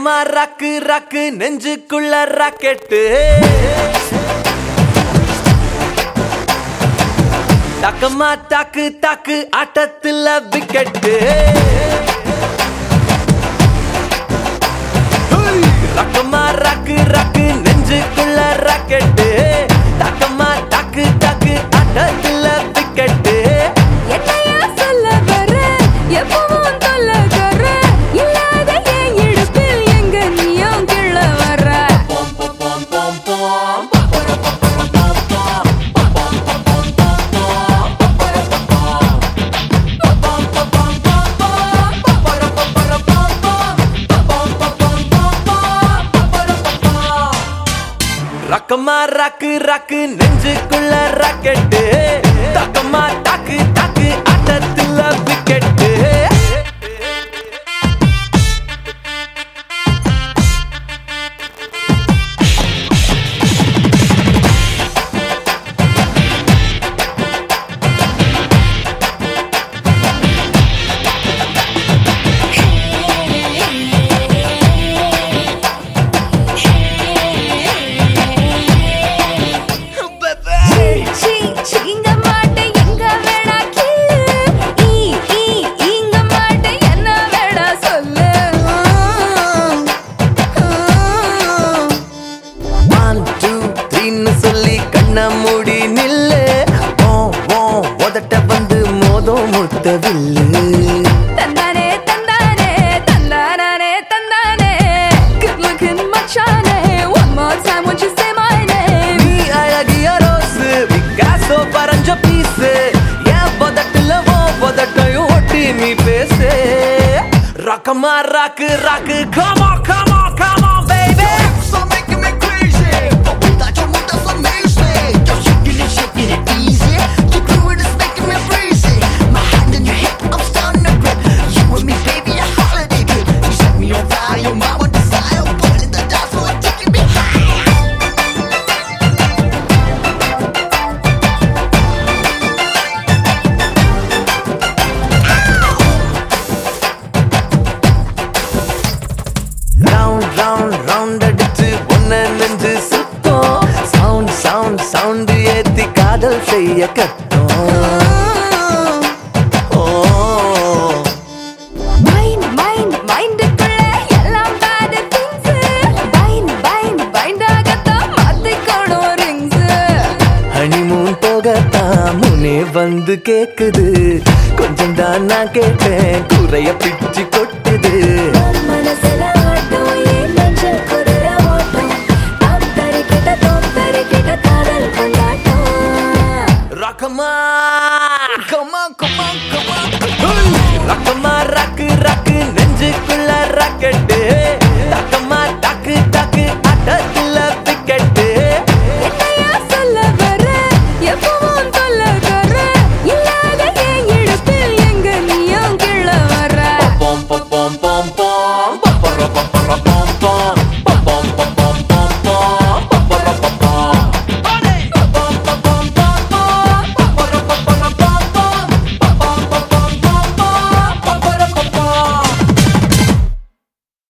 ரக்கமா ரக்கு ரக்கு நெஞ்சுக்குள்ள ராக்கெட்டு டக்கமா தாக்கு தாக்கு ஆட்டத்துல விக்கெட்டு ரக்கமா ரக்கு ரக்கு நெஞ்சுக்குள்ள ராக்கெட்டு டக்கமா தாக்கு தாக்கு ஆட்டத்துல விக்கெட்டு என்னையா சொல்ல வர எப்பவும் தொல்ல தர இல்லாத என் இடுப்பில் எங்க நீயும் கிள்ள வர ரக்கமா ரக்கு ரக்கு நெஞ்சுக்குள்ள ராக்கெட்டு தக்கமா தாக்கு தாக்கு ஆட்டத்துல விக்கெட்டு சீ, சீங்க மாட்டே எங்க வேணா கிள்ளு ஈ ஈ ஈங்க மாட்டே என்ன வேணா சொல்லு ஒன் டூ த்ரீன்னு சொல்லி கண்ண மூடி நில்லு ஓ ஓ உதட்ட வந்து மோதம் முத்தவில்லு தந்தானே தந்தானே தந்தானே தந்தானே good looking மச்சானே one more time won't you say my name நீ அழகிய ரோஸு பிகாசோ பறஞ்ச பீஸு என் பதட்டுல ஓ பதட்டையும் ஒட்டி நீ பேசு ரக்கமா rock rock come on come on come on baby So making me crazy. But without your mood, that's amazing. You're shaking it, shaking it easy. You do it, it's making me breezy. My hand in your hip, I'm starting to grip. You and me, baby, a holiday trip. You set me on fire, your mama desire. Pulling the dance floor, taking me high. Round round round அடிச்சு ஒன்ன நெஞ்சு சுத்தம் sound sound sound ஏத்தி காதல் செய்ய கத்தோம் ஓ mind mind மைண்டுக்குள்ள எல்லாம் bad things பைண்ட் பைண்ட் பைண்டாகத்தான் மாத்திக்கணும் rings ஹனிமூன் போகத்தான் முனே வந்து கேக்குது கொஞ்சம் தான் நான் கேட்டேன் குறைய பிச்சு கொட்டுது மனசுல ஆட்டம் ஏன் நெஞ்சில் குதிரை ஓட்டம் தம் தரிக்கிட்ட தோம் தரிக்கிட்ட காதல் கொண்டாட்டம் ரக்கமா